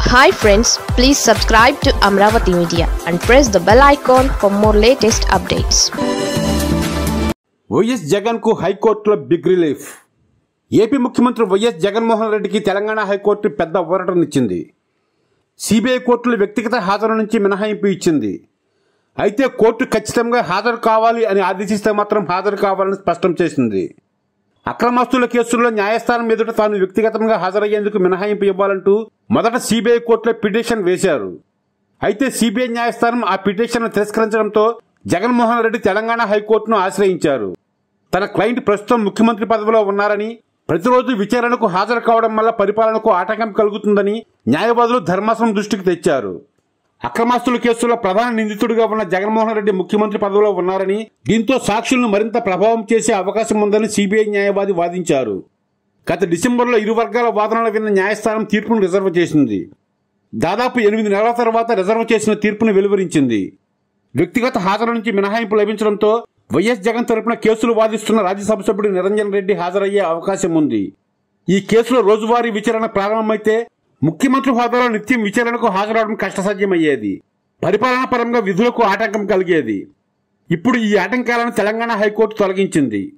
hi friends please subscribe to Amaravati media and press the bell icon for more latest updates YS Jagan కు హైకోర్టులో big relief AP ముఖ్యమంత్రి YS Jaganmohan రెడ్డికి Telangana high court పెద్ద ఊరటనిచ్చింది CBI కోర్టులు వ్యక్తిగత హాజరు నుంచి మినహాయింపు ఇచ్చింది అయితే కోర్టు ఖచ్చితంగా హాజరు కావాలి అని ఆదేశిస్తే మాత్రం హాజరు కావాలని స్పష్టం చేసింది అక్రమాస్తుల కేసుల్లో న్యాయస్థానం ఎదుట తాను వ్యక్తిగతంగా హాజరయ్యేందుకు మినహాయింపు ఇవ్వాలంటూ మొదట సిబిఐ కోర్టులో పిటిషన్ వేశారు అయితే సిబిఐ న్యాయస్థానం ఆ పిటిషన్ తిరస్కరించడంతో జగన్మోహన్ రెడ్డి తెలంగాణ హైకోర్టును ఆశ్రయించారు తన క్లయింట్ ప్రస్తుతం ముఖ్యమంత్రి పదవిలో ఉన్నారని ప్రతిరోజు విచారణకు హాజరు కావడం వల్ల పరిపాలనకు ఆటంకం కలుగుతుందని న్యాయవాదులు ధర్మాసనం దృష్టికి తెచ్చారు అక్రమాస్తుల కేసులో ప్రధాన నిందితుడిగా ఉన్న జగన్మోహన్ రెడ్డి ముఖ్యమంత్రి పదవిలో ఉన్నారని దీంతో సాక్షులను మరింత ప్రభావం చేసే అవకాశం ఉందని సిబిఐ న్యాయవాది వాదించారు గత డిసెంబర్లో ఇరు వర్గాల వాదనలు విన్న న్యాయస్థానం తీర్పును రిజర్వ్ చేసింది దాదాపు ఎనిమిది నెలల తర్వాత రిజర్వ్ చేసిన తీర్పును వెలువరించింది వ్యక్తిగత హాజరు నుంచి మినహాయింపు లభించడంతో వైఎస్ జగన్ తరపున కేసులు వాదిస్తున్న రాజ్యసభ సభ్యుడు నిరంజన్ రెడ్డి హాజరయ్యే అవకాశం ఉంది ఈ కేసులో రోజువారీ విచారణ ప్రారంభమైతే ముఖ్యమంత్రి హోదాలో నిత్యం విచారణకు హాజరవడం కష్టసాధ్యమయ్యేది పరిపాలనా పరంగా విధులకు ఆటంకం కలిగేది ఇప్పుడు ఈ ఆటంకాలను తెలంగాణ హైకోర్టు తొలగించింది